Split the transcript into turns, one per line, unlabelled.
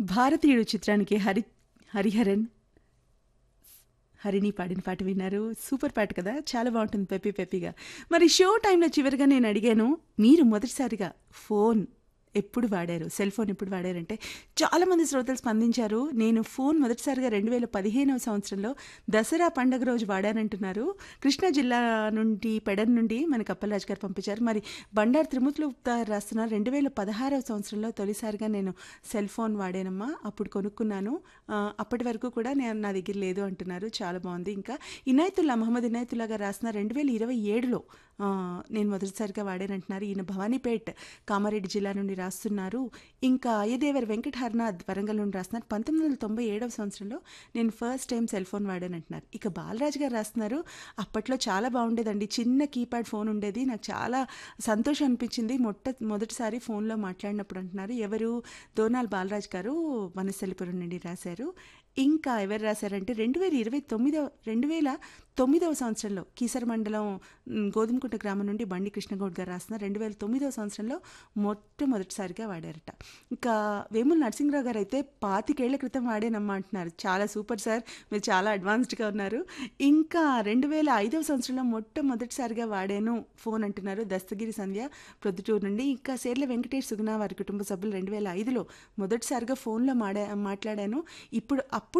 భారతీయుడు చిత్రానికి హరి హరిహరన్ హరిని పాడిన పాట విన్నారు సూపర్ పాట కదా చాలా బాగుంటుంది పెప్పి పెప్పిగా మరి షో టైంలో చివరిగా నేను అడిగాను మీరు మొదటిసారిగా ఫోన్ ఎప్పుడు వాడారు సెల్ ఫోన్ ఎప్పుడు వాడారంటే చాలామంది శ్రోతలు స్పందించారు నేను ఫోన్ మొదటిసారిగా రెండు వేల పదిహేనవ సంవత్సరంలో దసరా పండగ రోజు వాడానంటున్నారు కృష్ణా జిల్లా నుండి పెడన్ నుండి మనకు అప్పలరాజు గారు పంపించారు మరి బండారు త్రిమూర్తులు ఉప్తారు రాస్తున్నారు రెండు వేల పదహారవ సంవత్సరంలో తొలిసారిగా నేను సెల్ ఫోన్ వాడానమ్మా అప్పుడు కొనుక్కున్నాను ఆ, అప్పటి వరకు కూడా నేను నా దగ్గర లేదు అంటున్నారు చాలా బాగుంది ఇంకా ఇనాయతుల్లా మహమ్మద్ ఇనాయతుల్లా గారు రాసిన రెండు వేల ఇరవై ఏడులో ఆ, నేను మొదటిసారిగా వాడానంటున్నారు ఈయన భవానీపేట్ కామారెడ్డి జిల్లా నుండి రాస్తున్నారు ఇంకా అయ్యదేవర్ వెంకట హర్నాథ్ వరంగల్ నుండి రాస్తున్నారు పంతొమ్మిది వందల తొంభై ఏడవ సంవత్సరంలో నేను ఫస్ట్ టైం సెల్ ఫోన్ వాడానంటున్నారు ఇక బాలరాజు గారు రాస్తున్నారు అప్పట్లో చాలా బాగుండేదండి చిన్న కీప్యాడ్ ఫోన్ ఉండేది నాకు చాలా సంతోషం అనిపించింది మొట్ట మొదటిసారి ఫోన్లో మాట్లాడినప్పుడు అంటున్నారు ఎవరు దోనాల్ బాలరాజ్ గారు వనస్థలిపురం నుండి రాశారు ఇంకా ఎవరు రాశారంటే రెండు వేల ఇరవై తొమ్మిదవ రెండు వేల తొమ్మిదవ సంవత్సరంలో కీసర మండలం మ్, గోధుమకుంట గ్రామం నుండి బండి కృష్ణగౌడ్ గారు రాసిన రెండు వేల తొమ్మిదవ సంవత్సరంలో మొట్టమొదటిసారిగా వాడారట ఇంకా వేముల నరసింహరావు గారు అయితే పాతికేళ్ల క్రితం వాడేనమ్మా అంటున్నారు చాలా సూపర్ సార్ మీరు చాలా అడ్వాన్స్డ్గా ఉన్నారు ఇంకా రెండు వేల ఐదవ సంవత్సరంలో మొట్టమొదటిసారిగా వాడాను ఫోన్ అంటున్నారు దస్తగిరి సంధ్య ప్రొద్దుటూరు నుండి ఇంకా సేర్ల వెంకటేష్ సుగుణ వారి కుటుంబ సభ్యులు రెండు వేల ఐదులో మొదటిసారిగా ఫోన్లో మాడా మాట్లాడాను ఇప్పుడు అప్పుడు